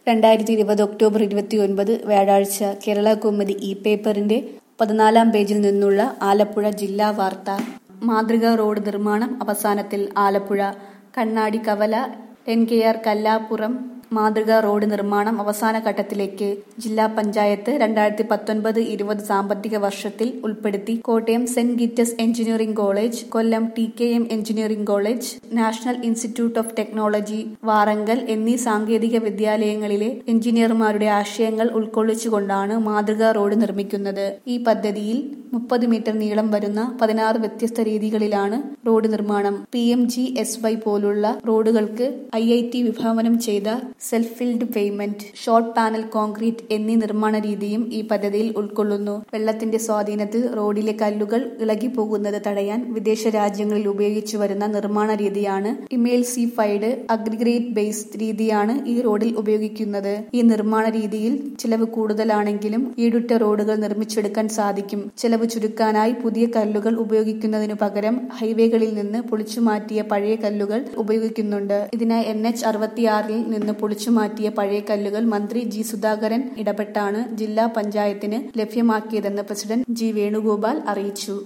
രണ്ടായിരത്തി ഇരുപത് ഒക്ടോബർ ഇരുപത്തിയൊൻപത് വ്യാഴാഴ്ച കേരള കൗമുദി ഇ പേപ്പറിന്റെ പതിനാലാം പേജിൽ നിന്നുള്ള ആലപ്പുഴ ജില്ലാ വാർത്ത മാതൃകാ റോഡ് നിർമ്മാണം അവസാനത്തിൽ ആലപ്പുഴ കണ്ണാടി കവല എൻ കെ ആർ കല്ലാപ്പുറം മാതൃകാ റോഡ് നിർമ്മാണം അവസാന ഘട്ടത്തിലേക്ക് ജില്ലാ പഞ്ചായത്ത് രണ്ടായിരത്തി പത്തൊൻപത് ഇരുപത് സാമ്പത്തിക വർഷത്തിൽ ഉൾപ്പെടുത്തി Kottayam Saint Gits engineering college Kollam T K M engineering college national institute of technology Warangal എന്നീ സാങ്കേതിക വിദ്യാലയങ്ങളിലെ എഞ്ചിനീയർമാരുടെ ആശയങ്ങൾ ഉൾക്കൊള്ളിച്ചുകൊണ്ടാണ് മാതൃകാ റോഡ് നിർമ്മിക്കുന്നത് ഈ പദ്ധതിയിൽ മുപ്പത് മീറ്റർ നീളം വരുന്ന പതിനാറ് വ്യത്യസ്ത രീതികളിലാണ് റോഡ് നിർമ്മാണം P M G S Y പോലുള്ള റോഡുകൾക്ക് ഐ ഐ ടി വിഭാവനം ചെയ്ത self filled pavement short panel concrete എന്നീ നിർമ്മാണ രീതിയും ഈ പദ്ധതിയിൽ ഉൾക്കൊള്ളുന്നു വെള്ളത്തിന്റെ സ്വാധീനത്തിൽ റോഡിലെ കല്ലുകൾ ഇളകിപ്പോകുന്നത് തടയാൻ വിദേശ രാജ്യങ്ങളിൽ ഉപയോഗിച്ചു വരുന്ന നിർമ്മാണ രീതിയാണ് ഇമേൽസിഫൈഡ് അഗ്രിഗ്രേറ്റ് ബേസ്ഡ് രീതിയാണ് ഈ റോഡിൽ ഉപയോഗിക്കുന്നത് ഈ നിർമ്മാണ രീതിയിൽ ചിലവ് കൂടുതലാണെങ്കിലും ഈടുറ്റ റോഡുകൾ നിർമ്മിച്ചെടുക്കാൻ സാധിക്കും ചെലവ് ചുരുക്കാനായി പുതിയ കല്ലുകൾ ഉപയോഗിക്കുന്നതിനു പകരം ഹൈവേകളിൽ നിന്ന് പൊളിച്ചുമാറ്റിയ പഴയ കല്ലുകൾ ഉപയോഗിക്കുന്നുണ്ട് ഇതിനായി എൻ എച്ച് അറുപത്തിയാറിൽ നിന്ന് പൊളിച്ചുമാറ്റിയ പഴയ കല്ലുകൾ മന്ത്രി ജി സുധാകരൻ ഇടപെട്ടാണ് ജില്ലാ പഞ്ചായത്തിന് ലഭ്യമാക്കിയതെന്ന് പ്രസിഡന്റ് ജി വേണുഗോപാൽ അറിയിച്ചു